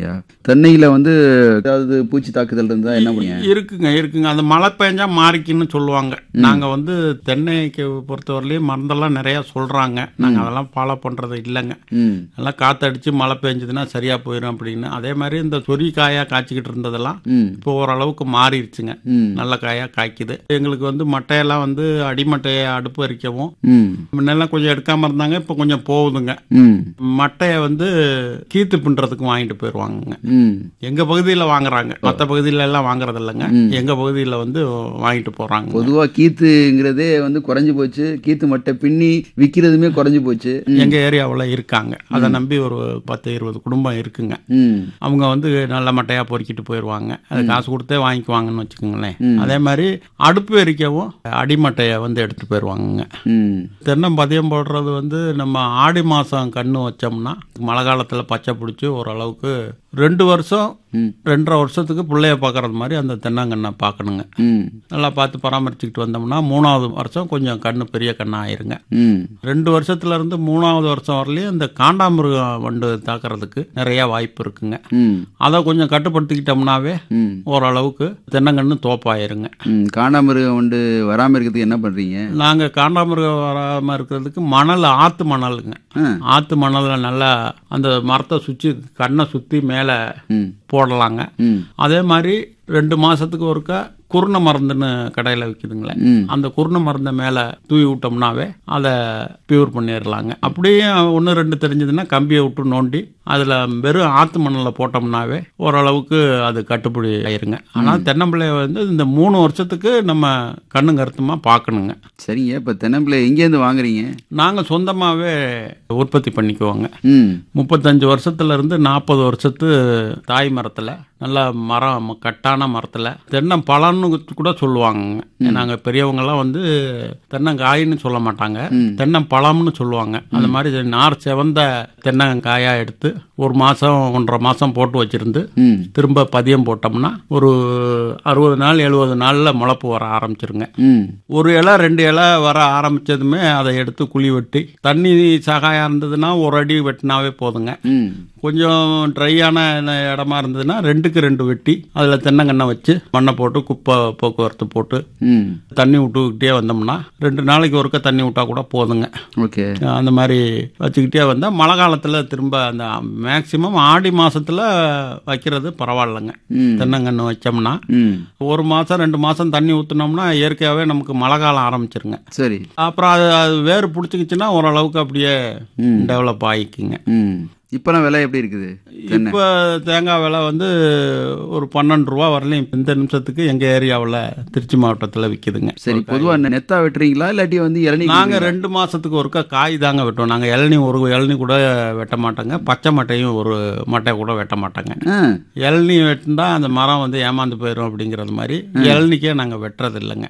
சரிங்கய்யா தென்னையில வந்து ஏதாவது பூச்சி தாக்குதல் இருந்தா என்ன பண்ணுங்க இருக்குங்க இருக்குங்க அந்த மழை பெஞ்சா மாறிக்குன்னு சொல்லுவாங்க நாங்க வந்து தென்னைக்கு பொறுத்தவரையிலையும் மருந்தெல்லாம் நிறைய சொல்றாங்க நாங்க அதெல்லாம் ஃபாலோ பண்றது இல்லைங்க ம் நல்லா காத்தடிச்சு மழை பெஞ்சதுன்னா சரியா போயிடும் அப்படின்னு அதே மாதிரி இந்த சொறி காயா காய்ச்சிக்கிட்டு இருந்ததெல்லாம் ம் இப்போ ஓரளவுக்கு மாறிடுச்சுங்க ம் நல்ல காயா காய்க்குது எங்களுக்கு வந்து மட்டையெல்லாம் வந்து அடிமட்டையை அடுப்பு எரிக்கவும் ம் முன்னெல்லாம் கொஞ்சம் எடுக்காம இருந்தாங்க இப்போ கொஞ்சம் போகுதுங்க ம் மட்டையை வந்து கீத்து பின்றதுக்கு வாங்கிட்டு போயிடுவாங்கங்க ம் எங்க பகுதியில் வாங்குறாங்க மற்ற பகுதியில எல்லாம் வாங்குறது இல்லைங்க எங்க பகுதியில் வந்து வாங்கிட்டு போறாங்க பொதுவா கீத்துங்கிறதே வந்து குறைஞ்சு போச்சு கீத்து மட்டை பின்னி விக்கிறதுமே குறைஞ்சு போச்சு எங்க ஏரியாவில் இருக்காங்க அதை நம்பி ஒரு பத்து இருபது குடும்பம் இருக்குங்க ம் அவங்க வந்து நல்ல மட்டையா பொறுக்கிட்டு போயிடுவாங்க அது காசு கொடுத்தே வாங்கிக்குவாங்கன்னு வச்சுக்கோங்களேன் அதே மாதிரி அடுப்பு எரிக்கவும் அடிமட்டையை வந்து எடுத்து போயிடுவாங்கங்க ம் தென்னை பதியம் போடுறது வந்து நம்ம ஆடி மாதம் கன்று வச்சோம்னா மழை காலத்தில் பச்சை பிடிச்சி ஓரளவுக்கு ரெண்டு வருஷம் ம். ரெண்டரை வருஷத்துக்கு பிள்ளைய பார்க்கறது மாதிரி அந்த தென்னங்கண்ணை பார்க்கணுங்க ம் நல்லா பார்த்து பராமரிச்சுக்கிட்டு வந்தோம்னா மூணாவது வருஷம் கொஞ்சம் கண்ணு பெரிய கண்ணா ஆயிருங்க ம் ரெண்டு வருஷத்துல இருந்து மூணாவது வருஷம் வரலையும் இந்த காண்டாமிருகம் வண்டு தாக்குறதுக்கு நிறைய வாய்ப்பு இருக்குங்க ம் அதை கொஞ்சம் கட்டுப்படுத்திக்கிட்டோம்னாவே ம் ஓரளவுக்கு தென்னங்கன்று தோப்பாயிருங்க ம் காண்டாமிருகம் வந்து வராம இருக்கிறதுக்கு என்ன பண்றீங்க நாங்க காண்டாமிருகம் வராம இருக்கிறதுக்கு மணல் ஆத்து மணலுங்க ஆ. ஆத்து மணல்ல நல்லா அந்த மரத்தை சுற்றி கண்ணை சுத்தி மேல ம் போடலாங்க ம் அதே மாதிரி ரெண்டு மாசத்துக்கு ஒருக்கா குருணை மருந்துன்னு கடையில் விற்கிதுங்களே ம் அந்த குருணை மருந்தை மேலே தூவி விட்டோம்னாவே அதை பியூர் பண்ணிடலாங்க அப்படியே ஒன்று ரெண்டு தெரிஞ்சதுன்னா கம்பியை விட்டு நோண்டி அதில் வெறும் ஆத்து மண்ணில் போட்டோம்னாவே ஓரளவுக்கு அது கட்டுப்படி ஆயிருங்க ஆனால் தென்னம்பிள்ளைய வந்து இந்த மூணு வருஷத்துக்கு நம்ம கண்ணு கருத்துமாக பார்க்கணுங்க சரிங்க இப்ப தென்னம்பிள்ளை எங்கேருந்து வாங்குறீங்க நாங்கள் சொந்தமாகவே உற்பத்தி பண்ணிக்குவோங்க ம் முப்பத்தஞ்சு வருஷத்துல இருந்து நாற்பது வருஷத்து தாய் மரத்துல நல்ல மரம் கட்டான மரத்துல தென்னம் பழம்னு கூட சொல்லுவாங்க நாங்க பெரியவங்கெல்லாம் வந்து தென்னங்காயின்னு சொல்ல மாட்டாங்க தென்னம் பழம்னு சொல்லுவாங்க அந்த மாதிரி நார் செவந்த தென்னங்காயா எடுத்து ஒரு மாசம் ஒன்றரை மாசம் போட்டு வச்சிருந்து ம் திரும்ப பதியம் போட்டோம்னா ஒரு அறுபது நாள் எழுபது நாள்ல முளப்பு வர ஆரம்பிச்சிருங்க ம் ஒரு இலை ரெண்டு இலை வர ஆரம்பிச்சதுமே அதை எடுத்து குழி வெட்டி தண்ணி சகாயம் இருந்ததுன்னா ஒரு அடி வெட்டினாவே போதுங்க ம் கொஞ்சம் ட்ரையான இடமா இருந்ததுன்னா ரெண்டுக்கு ரெண்டு வெட்டி அதில் தென்னங்கண்ணை வச்சு மண்ணை போட்டு குப்பை போக்குவரத்து போட்டு ம் தண்ணி விட்டுக்கிட்டே வந்தோம்னா ரெண்டு நாளைக்கு ஒருக்க தண்ணி விட்டா கூட போதுங்க ஓகே அந்த மாதிரி வச்சுக்கிட்டே வந்தால் மழை காலத்தில் திரும்ப அந்த மேக்சிமம் ஆடி மாசத்துல வைக்கிறது பரவாயில்லைங்க ம் தென்னங்கன்று வச்சோம்னா ம் ஒரு மாதம் ரெண்டு மாதம் தண்ணி ஊற்றினோம்னா இயற்கையாகவே நமக்கு மழை காலம் ஆரம்பிச்சிருங்க சரி அப்புறம் அது அது வேறு பிடிச்சிக்கிச்சுன்னா ஓரளவுக்கு அப்படியே ம். டெவலப் ஆகிக்குங்க ம் இப்பெல்லாம் விலை எப்படி இருக்குது தென்னை இப்போ தேங்காய் விலை வந்து ஒரு பன்னெண்டு ரூபா வரலையும் இந்த நிமிஷத்துக்கு எங்கள் ஏரியாவில் திருச்சி மாவட்டத்தில் விற்கிதுங்க சரி பொதுவா நெத்தா வெட்டுறீங்களா இல்லாட்டி வந்து இளநீ நாங்கள் ரெண்டு மாதத்துக்கு ஒருக்கா காய் தாங்க வெட்டுவோம் நாங்கள் இளநீ ஒரு இளநீ கூட வெட்ட மாட்டோங்க பச்சை மட்டையும் ஒரு மட்டை கூட வெட்ட மாட்டோங்க ஆ இளநீ வெட்டினா அந்த மரம் வந்து ஏமாந்து போயிடும் அப்படிங்கிறது மாதிரி இளநிக்கே நாங்கள் வெட்டுறது இல்லைங்க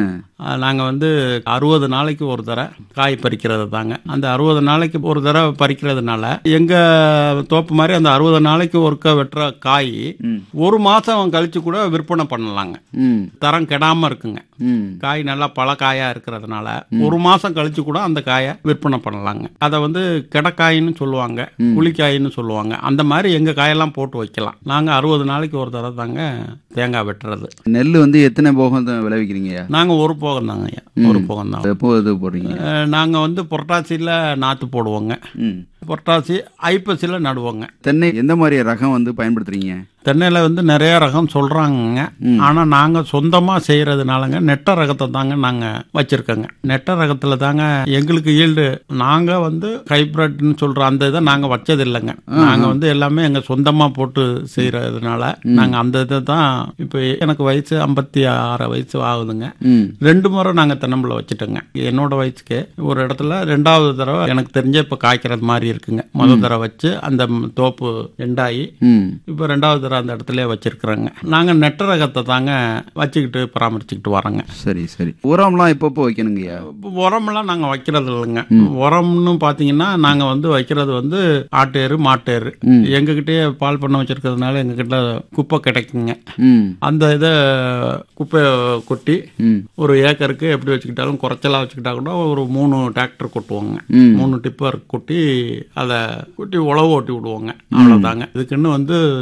ஆ நாங்கள் வந்து அறுபது நாளைக்கு ஒரு தடவை காய் பறிக்கிறது தாங்க அந்த அறுபது நாளைக்கு ஒரு தடவை பறிக்கிறதுனால எங்கள் தோப்பு மாதிரி அந்த அறுபது நாளைக்கு ஒருக்க வெட்டுற காய் ம். ஒரு மாதம் கழிச்சு கூட விற்பனை பண்ணலாங்க ம் தரம் கெடாமல் இருக்குங்க ம் காய் நல்லா பல காயா இருக்கிறதுனால ஒரு மாசம் கழிச்சு கூட அந்த காயை விற்பனை பண்ணலாங்க அதை வந்து கிடக்காயின்னு சொல்லுவாங்க புளிக்காயின்னு சொல்லுவாங்க அந்த மாதிரி எங்க காயெல்லாம் போட்டு வைக்கலாம் நாங்க அறுபது நாளைக்கு ஒரு தடவை தாங்க தேங்காய் வெட்டுறது நெல் வந்து எத்தனை போகம் தான் விளைவிக்கிறீங்க நாங்க ஒரு போகம் தாங்க ஐயா ஒரு போகம் தான் எப்போ இது போடுறீங்க நாங்க வந்து புரட்டாசியில நாத்து போடுவோங்க ம் புரட்டாசி ஐப்பசியில நடுவோங்க தென்னை எந்த மாதிரி ரகம் வந்து பயன்படுத்துறீங்க தென்னையில் வந்து நிறைய ரகம் சொல்கிறாங்கங்க ஆனால் நாங்கள் சொந்தமாக செய்கிறதுனாலங்க நெட்ட ரகத்தை தாங்க நாங்கள் வச்சுருக்கோங்க நெட்ட ரகத்தில் தாங்க எங்களுக்கு ஈல்டு நாங்கள் வந்து ஹைப்ரிட்னு சொல்கிற அந்த இதை நாங்கள் வச்சது இல்லைங்க நாங்கள் வந்து எல்லாமே எங்கள் சொந்தமாக போட்டு செய்கிறதுனால நாங்கள் அந்த இதை தான் இப்போ எனக்கு வயசு ஐம்பத்தி ஆறு வயசு ஆகுதுங்க ம் ரெண்டு முறை நாங்கள் தென்னம்பிள்ளை வச்சுட்டோங்க என்னோட வயசுக்கு ஒரு இடத்துல ரெண்டாவது தடவை எனக்கு தெரிஞ்ச இப்போ காய்க்கிறது மாதிரி இருக்குங்க முதல் தடவை வச்சு அந்த தோப்பு எண்டாகி ம் இப்போ ரெண்டாவது தடவை அந்த இடத்துல வச்சிருக்கிறோங்க நாங்கள் நெட்ட ரகத்தை தாங்க வச்சுக்கிட்டு பராமரிச்சுக்கிட்டு வரோங்க சரி சரி உரம்லாம் எப்பப்போ வைக்கணுங்கய்யா இப்போ உரமெல்லாம் நாங்கள் வைக்கிறது இல்லைங்க உரம்னு பார்த்தீங்கன்னா நாங்கள் வந்து வைக்கிறது வந்து ஆட்டேரு மாட்டேரு எங்ககிட்டயே பால் பண்ண வச்சிருக்கிறதுனால எங்ககிட்ட குப்பை கிடைக்குங்க ம் அந்த இதை குப்பையை கொட்டி ம் ஒரு ஏக்கருக்கு எப்படி வச்சுக்கிட்டாலும் குறைச்சலா வச்சுக்கிட்டா கூட ஒரு மூணு டிராக்டர் கொட்டுவோங்க ம். மூணு டிப்பர் கொட்டி அதை கொட்டி உழவு ஓட்டி விடுவோங்க அவ்வளோதாங்க இதுக்குன்னு வந்து